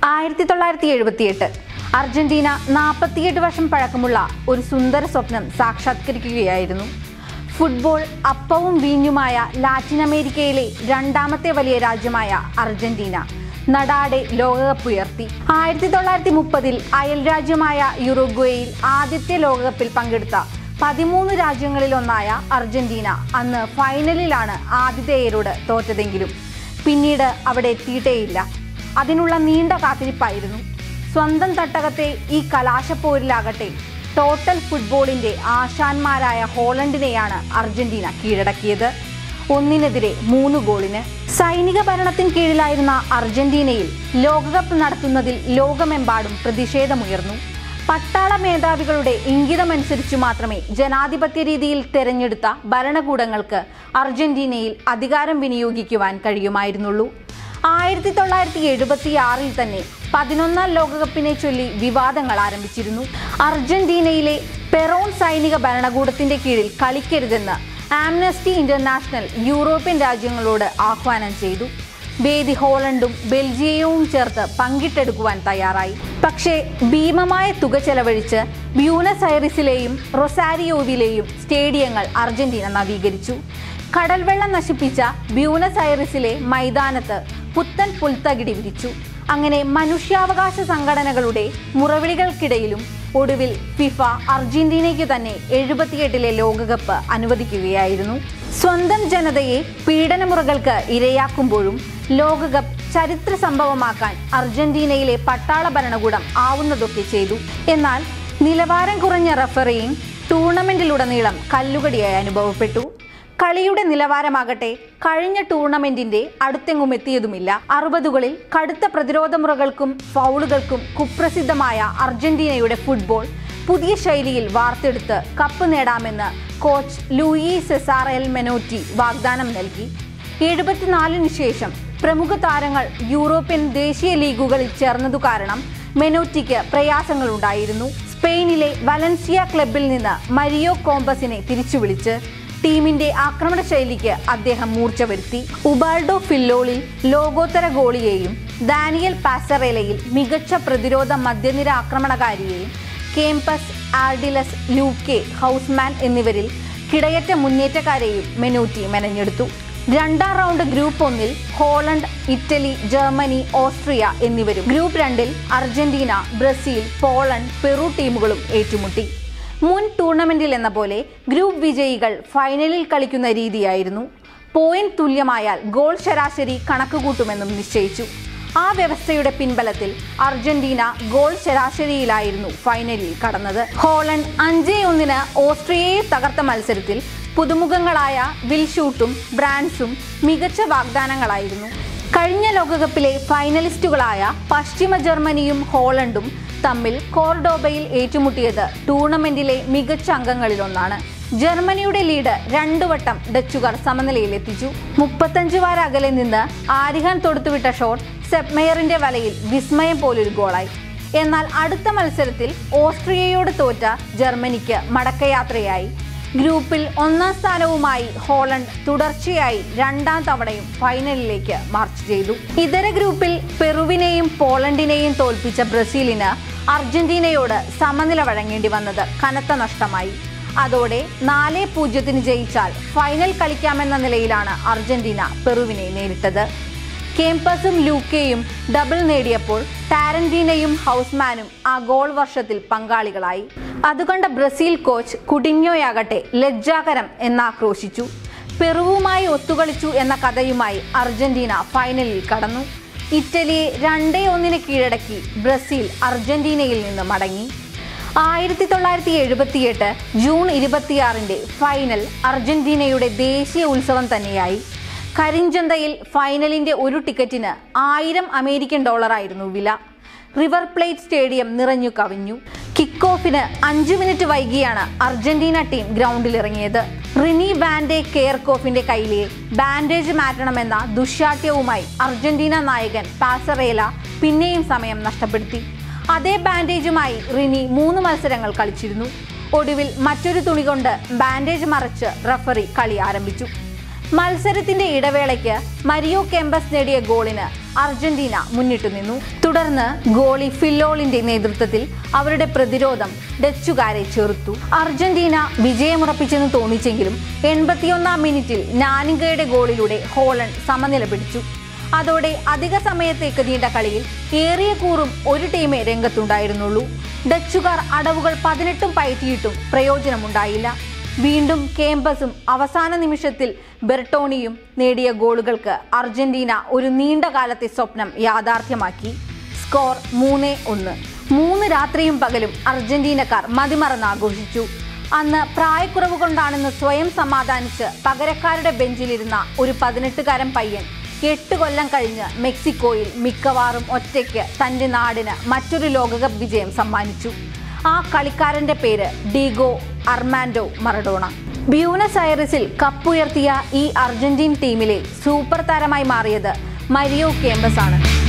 ആയിരത്തി തൊള്ളായിരത്തി എഴുപത്തിയെട്ട് അർജന്റീന നാൽപ്പത്തിയെട്ട് വർഷം പഴക്കമുള്ള ഒരു സുന്ദര സ്വപ്നം സാക്ഷാത്കരിക്കുകയായിരുന്നു ഫുട്ബോൾ അപ്പവും വീഞ്ഞുമായ ലാറ്റിൻ അമേരിക്കയിലെ രണ്ടാമത്തെ വലിയ രാജ്യമായ അർജന്റീന നടാടെ ലോകകപ്പ് ഉയർത്തി ആയിരത്തി തൊള്ളായിരത്തി മുപ്പതിൽ അയൽ രാജ്യമായ യുറുഗ്വേയിൽ ആദ്യത്തെ ലോകകപ്പിൽ പങ്കെടുത്ത പതിമൂന്ന് രാജ്യങ്ങളിലൊന്നായ അർജന്റീന അന്ന് ഫൈനലിലാണ് ആതിഥേയരോട് തോറ്റതെങ്കിലും പിന്നീട് അവിടെ എത്തിയിട്ടേയില്ല അതിനുള്ള നീണ്ട കാത്തിരിപ്പായിരുന്നു സ്വന്തം തട്ടകത്തെ ഈ കലാശപ്പോരിലാകട്ടെ ടോട്ടൽ ഫുട്ബോളിന്റെ ആശാന്മാരായ ഹോളണ്ടിനെയാണ് അർജന്റീന കീഴടക്കിയത് ഒന്നിനെതിരെ മൂന്ന് ഗോളിന് സൈനിക ഭരണത്തിന് കീഴിലായിരുന്ന അർജന്റീനയിൽ ലോകകപ്പ് നടത്തുന്നതിൽ ലോകമെമ്പാടും പ്രതിഷേധമുയർന്നു പട്ടാള മേധാവികളുടെ ഇംഗിതമനുസരിച്ചു മാത്രമേ ജനാധിപത്യ രീതിയിൽ തെരഞ്ഞെടുത്ത ഭരണകൂടങ്ങൾക്ക് അർജന്റീനയിൽ അധികാരം വിനിയോഗിക്കുവാൻ കഴിയുമായിരുന്നുള്ളൂ ആയിരത്തി തൊള്ളായിരത്തി എഴുപത്തി ആറിൽ തന്നെ പതിനൊന്നാം ലോകകപ്പിനെ ചൊല്ലി വിവാദങ്ങൾ ആരംഭിച്ചിരുന്നു അർജന്റീനയിലെ പെറോൺ സൈനിക ഭരണകൂടത്തിന്റെ കീഴിൽ കളിക്കരുതെന്ന് ആംനസ്റ്റി ഇന്റർനാഷണൽ യൂറോപ്യൻ രാജ്യങ്ങളോട് ആഹ്വാനം ചെയ്തു വേദി ഹോളണ്ടും ബെൽജിയവും ചേർത്ത് പങ്കിട്ടെടുക്കുവാൻ തയ്യാറായി പക്ഷേ ഭീമമായ തുക ചെലവഴിച്ച് ബ്യൂണസ് ഐറിസിലെയും റൊസാരിയോവിലെയും സ്റ്റേഡിയങ്ങൾ അർജന്റീന നവീകരിച്ചു കടൽവെള്ളം നശിപ്പിച്ച ബ്യൂണസ് ഐറിസിലെ മൈതാനത്ത് പുത്തൻ പുൽത്തകിടി വിരിച്ചു അങ്ങനെ മനുഷ്യാവകാശ സംഘടനകളുടെ മുറവിളികൾക്കിടയിലും ഒടുവിൽ ഫിഫ അർജന്റീനയ്ക്ക് തന്നെ എഴുപത്തിയെട്ടിലെ ലോകകപ്പ് അനുവദിക്കുകയായിരുന്നു സ്വന്തം ജനതയെ പീഡനമുറകൾക്ക് ഇരയാക്കുമ്പോഴും ലോകകപ്പ് ചരിത്ര സംഭവമാക്കാൻ അർജന്റീനയിലെ പട്ടാള ഭരണകൂടം ആവുന്നതൊക്കെ ചെയ്തു എന്നാൽ നിലവാരം കുറഞ്ഞ റഫറിയും ടൂർണമെന്റിലുടനീളം കല്ലുകടിയായി അനുഭവപ്പെട്ടു കളിയുടെ നിലവാരമാകട്ടെ കഴിഞ്ഞ ടൂർണമെന്റിന്റെ അടുത്തെങ്ങും എത്തിയതുമില്ല അറുപതുകളിൽ കടുത്ത പ്രതിരോധ മുറകൾക്കും ഫൗളുകൾക്കും കുപ്രസിദ്ധമായ അർജന്റീനയുടെ ഫുട്ബോൾ പുതിയ ശൈലിയിൽ വാർത്തെടുത്ത് കപ്പ് നേടാമെന്ന് coach Luis Cesar L Menotti വാഗ്ദാനം നൽകി എഴുപത്തിനാലിന് ശേഷം പ്രമുഖ താരങ്ങൾ യൂറോപ്യൻ ദേശീയ ലീഗുകളിൽ ചേർന്നതു കാരണം മെനോറ്റിക്ക് പ്രയാസങ്ങളുണ്ടായിരുന്നു സ്പെയിനിലെ വലൻസിയ ക്ലബിൽ നിന്ന് മരിയോ കോമ്പസിനെ തിരിച്ചു വിളിച്ച് ടീമിന്റെ ആക്രമണ ശൈലിക്ക് അദ്ദേഹം മൂർച്ച വരുത്തി ഉബാൾഡോ ഫില്ലോളിൽ ലോകോത്തര ഗോളിയെയും ദാനിയൽ പാസറേലയിൽ മികച്ച പ്രതിരോധ മധ്യനിര ആക്രമണകാരിയെയും കേംപസ് ആർഡിലസ് ലൂക്കെ ഹൗസ്മാൻ എന്നിവരിൽ കിടയറ്റ മുന്നേറ്റക്കാരെയും മെനൂറ്റി മെനഞ്ഞെടുത്തു രണ്ടാം റൗണ്ട് ഗ്രൂപ്പ് ഒന്നിൽ ഹോളണ്ട് ഇറ്റലി ജർമ്മനി ഓസ്ട്രിയ എന്നിവരും ഗ്രൂപ്പ് രണ്ടിൽ അർജന്റീന ബ്രസീൽ പോളണ്ട് പെറു ടീമുകളും ഏറ്റുമുട്ടി മുൻ ടൂർണമെന്റിൽ എന്ന പോലെ ഗ്രൂപ്പ് വിജയികൾ ഫൈനലിൽ കളിക്കുന്ന രീതിയായിരുന്നു പോയിന്റ് തുല്യമായാൽ ഗോൾ ശരാശരി കണക്കുകൂട്ടുമെന്നും നിശ്ചയിച്ചു ആ വ്യവസ്ഥയുടെ പിൻബലത്തിൽ അർജന്റീന ഗോൾ ശരാശരിയിലായിരുന്നു ഫൈനലിൽ കടന്നത് ഹോളണ്ട് അഞ്ചേ ഒന്നിന് ഓസ്ട്രിയയെ തകർത്ത മത്സരത്തിൽ പുതുമുഖങ്ങളായ വിൽഷൂട്ടും ബ്രാൻസും മികച്ച വാഗ്ദാനങ്ങളായിരുന്നു കഴിഞ്ഞ ലോകകപ്പിലെ ഫൈനലിസ്റ്റുകളായ പശ്ചിമ ജർമ്മനിയും ഹോളണ്ടും തമ്മിൽ കോർഡോബയിൽ ഏറ്റുമുട്ടിയത് ടൂർണമെന്റിലെ മികച്ച അംഗങ്ങളിലൊന്നാണ് ജർമ്മനിയുടെ ലീഡ് രണ്ടു വട്ടം ഡച്ചുകാർ സമനിലയിലെത്തിച്ചു മുപ്പത്തഞ്ച് വാര അകലെ നിന്ന് ആരിഹാൻ തൊടുത്തുവിട്ട ഷോട്ട് സെപ്മെയറിന്റെ വലയിൽ വിസ്മയം പോലൊരു ഗോളായി എന്നാൽ അടുത്ത മത്സരത്തിൽ ഓസ്ട്രിയയോട് തോറ്റ ജർമ്മനിക്ക് മടക്കയാത്രയായി ഗ്രൂപ്പിൽ ഒന്നാം സ്ഥാനവുമായി ഹോളണ്ട് തുടർച്ചയായി രണ്ടാം തവണയും ഫൈനലിലേക്ക് മാർച്ച് ചെയ്തു ഇതര ഗ്രൂപ്പിൽ പെറുവിനെയും പോളണ്ടിനെയും തോൽപ്പിച്ച ബ്രസീലിന് അർജന്റീനയോട് സമനില വഴങ്ങേണ്ടി വന്നത് കനത്ത നഷ്ടമായി അതോടെ നാല് പൂജ്യത്തിന് ജയിച്ചാൽ ഫൈനൽ കളിക്കാമെന്ന നിലയിലാണ് അർജന്റീന പെറുവിനെ നേരിട്ടത് കേംപസും ലൂക്കയും ഡബിൾ നേടിയപ്പോൾ ടാരന്റീനയും ഹൗസ്മാനും ആ ഗോൾ വർഷത്തിൽ പങ്കാളികളായി അതുകണ്ട ബ്രസീൽ കോച്ച് കുഡിഞ്ഞോയാകട്ടെ ലജ്ജാകരം എന്നാക്രോശിച്ചു പെറുവുമായി ഒത്തുകളിച്ചു എന്ന കഥയുമായി അർജന്റീന ഫൈനലിൽ കടന്നു ഇറ്റലിയെ രണ്ടേ ഒന്നിന് കീഴടക്കി ബ്രസീൽ അർജന്റീനയിൽ നിന്ന് മടങ്ങി ആയിരത്തി തൊള്ളായിരത്തി എഴുപത്തിയെട്ട് ജൂൺ ഇരുപത്തിയാറിന്റെ ഫൈനൽ അർജന്റീനയുടെ ദേശീയ ഉത്സവം തന്നെയായി കരിഞ്ചന്തയിൽ ഫൈനലിന്റെ ഒരു ടിക്കറ്റിന് ആയിരം അമേരിക്കൻ ഡോളറായിരുന്നു വില റിവർ പ്ലേറ്റ് സ്റ്റേഡിയം നിറഞ്ഞു കവിഞ്ഞു കിക്ക് ഓഫിന് അഞ്ചു മിനിറ്റ് വൈകിയാണ് അർജന്റീന ടീം ഗ്രൗണ്ടിലിറങ്ങിയത് റിനി വാൻഡെ കെയർകോഫിന്റെ കയ്യിലെ ബാൻഡേജ് മാറ്റണമെന്ന ദുശാഠ്യവുമായി അർജന്റീന നായകൻ പാസറേല പിന്നെയും സമയം നഷ്ടപ്പെടുത്തി അതേ ബാൻഡേജുമായി റിനി മൂന്ന് മത്സരങ്ങൾ കളിച്ചിരുന്നു ഒടുവിൽ മറ്റൊരു തുണി കൊണ്ട് ബാൻഡേജ് മറച്ച് റഫറി കളി ആരംഭിച്ചു മത്സരത്തിന്റെ ഇടവേളയ്ക്ക് മരിയോ കെമ്പസ് നേടിയ ഗോളിന് അർജന്റീന മുന്നിട്ടു നിന്നു തുടർന്ന് ഗോളി ഫില്ലോളിന്റെ നേതൃത്വത്തിൽ അവരുടെ പ്രതിരോധം ഡച്ചുകാരെ ചെറുത്തു അർജന്റീന വിജയമുറപ്പിച്ചെന്ന് തോന്നിച്ചെങ്കിലും എൺപത്തിയൊന്നാം മിനിറ്റിൽ നാനിങ്കയുടെ ഗോളിലൂടെ ഹോളണ്ട് സമനില പിടിച്ചു അതോടെ അധിക സമയത്തേക്ക് നീണ്ട കളിയിൽ ഏറിയ കൂറും ഒരു ടീമേ രംഗത്തുണ്ടായിരുന്നുള്ളൂ ഡച്ചുകാർ അടവുകൾ പതിനെട്ടും പയറ്റിയിട്ടും പ്രയോജനമുണ്ടായില്ല വീണ്ടും കേമ്പസും അവസാന നിമിഷത്തിൽ ബെർട്ടോണിയും നേടിയ ഗോളുകൾക്ക് അർജന്റീന ഒരു നീണ്ട കാലത്തെ സ്വപ്നം യാഥാർത്ഥ്യമാക്കി സ്കോർ മൂന്ന് ഒന്ന് മൂന്ന് രാത്രിയും പകലും അർജന്റീനക്കാർ മതിമറന്ന് ആഘോഷിച്ചു അന്ന് പ്രായക്കുറവ് കൊണ്ടാണെന്ന് സ്വയം സമാധാനിച്ച് പകരക്കാരുടെ ബെഞ്ചിലിരുന്ന ഒരു പതിനെട്ടുകാരൻ പയ്യൻ എട്ട് കൊല്ലം കഴിഞ്ഞ് മെക്സിക്കോയിൽ മിക്കവാറും ഒറ്റയ്ക്ക് തന്റെ നാടിന് മറ്റൊരു ലോകകപ്പ് വിജയം സമ്മാനിച്ചു ആ കളിക്കാരന്റെ പേര് ഡീഗോ അർമാൻഡോ മറഡോണ ബ്യൂണസ് ഐറിസിൽ കപ്പുയർത്തിയ ഈ അർജന്റീൻ ടീമിലെ സൂപ്പർ താരമായി മാറിയത് മരിയോ കേമ്പസ് ആണ്